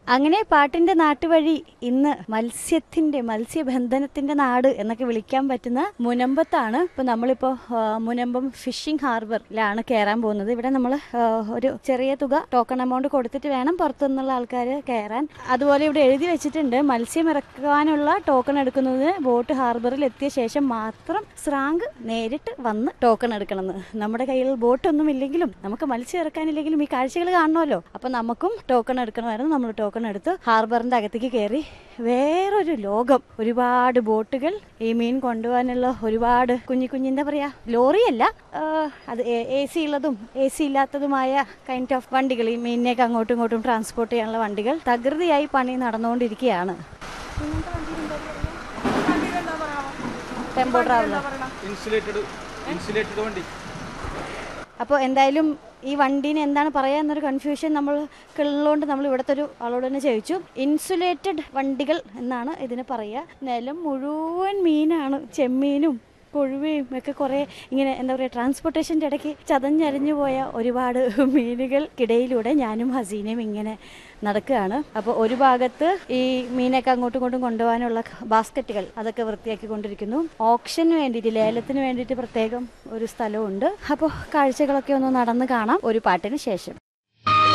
അങ്ങനെ പാട്ടിന്റെ നാട്ടുവഴി ഇന്ന് മത്സ്യത്തിന്റെ മത്സ്യബന്ധനത്തിന്റെ നാട് എന്നൊക്കെ വിളിക്കാൻ പറ്റുന്ന മുനമ്പത്താണ് ഇപ്പൊ നമ്മളിപ്പോ ആ, മുനമ്പം ഫിഷിംഗ് ഹാർബറിലാണ് കയറാൻ പോകുന്നത് ഇവിടെ നമ്മൾ ഒരു ചെറിയ തുക ടോക്കൺ എമൗണ്ട് കൊടുത്തിട്ട് വേണം പുറത്തുനിന്നുള്ള ആൾക്കാർ കയറാൻ അതുപോലെ ഇവിടെ എഴുതി വെച്ചിട്ടുണ്ട് മത്സ്യം ഇറക്കാനുള്ള ടോക്കൺ എടുക്കുന്നത് ബോട്ട് ഹാർബറിൽ എത്തിയ ശേഷം മാത്രം സ്രാങ്ക് നേരിട്ട് വന്ന് ടോക്കൺ എടുക്കണമെന്ന് നമ്മുടെ കയ്യിൽ ബോട്ടൊന്നും ഇല്ലെങ്കിലും നമുക്ക് മത്സ്യം ഇറക്കാനില്ലെങ്കിലും ഈ കാഴ്ചകൾ കാണണമല്ലോ അപ്പൊ നമുക്കും ടോക്കൺ എടുക്കണമായിരുന്നു നമ്മൾ ടോക്കൺ എടുത്ത് ഹാർബറിന്റെ അകത്തേക്ക് കയറി വേറൊരു ലോകം ഒരുപാട് ബോട്ടുകൾ ഈ മീൻ കൊണ്ടുപോകാനുള്ള ഒരുപാട് കുഞ്ഞു കുഞ്ഞു എന്താ പറയാ ലോറിയല്ല ആ, അത് എ സി ഉള്ളതും എ സി ഇല്ലാത്തതുമായ കൈൻഡ് ഓഫ് വണ്ടികൾ ഈ മീനിനെയൊക്കെ അങ്ങോട്ടും ഇങ്ങോട്ടും ട്രാൻസ്പോർട്ട് ചെയ്യാനുള്ള വണ്ടികൾ തകൃതിയായി പണി നടന്നുകൊണ്ടിരിക്കുകയാണ് ടെമ്പോ ട്രാവലർ ഇൻസുലേറ്റഡ് ഇൻസുലേറ്റഡ് വണ്ടി അപ്പോൾ എന്തായാലും ഈ വണ്ടീനെ എന്താണ് പറയുക എന്നൊരു കൺഫ്യൂഷൻ നമ്മൾ ഉള്ളതുകൊണ്ട് നമ്മൾ ഇവിടുത്തെ ഒരു ആളോട് തന്നെ ചോദിച്ചു ഇൻസുലേറ്റഡ് വണ്ടികൾ എന്നാണ് ഇതിന് പറയുക നിലം മുഴുവൻ മീനാണ് ചെമ്മീനും കൊഴുവയും ഒക്കെ കുറേ ഇങ്ങനെ എന്താ പറയുക ട്രാൻസ്പോർട്ടേഷൻ്റെ ഇടയ്ക്ക് ചതഞ്ഞരിഞ്ഞു പോയ ഒരുപാട് മീനുകൾക്കിടയിലൂടെ ഞാനും ഹസീനയും ഇങ്ങനെ നടക്കുകയാണ് അപ്പോൾ ഒരു ഭാഗത്ത് ഈ മീനൊക്കെ അങ്ങോട്ടും ഇങ്ങോട്ടും കൊണ്ടുപോകാനുള്ള ബാസ്ക്കറ്റുകൾ അതൊക്കെ വൃത്തിയാക്കി കൊണ്ടിരിക്കുന്നു ഓപ്ഷന് വേണ്ടിയിട്ട് ലേലത്തിന് വേണ്ടിയിട്ട് പ്രത്യേകം ഒരു സ്ഥലമുണ്ട് അപ്പോൾ കാഴ്ചകളൊക്കെ ഒന്ന് നടന്ന് കാണാം ഒരു പാട്ടിന് ശേഷം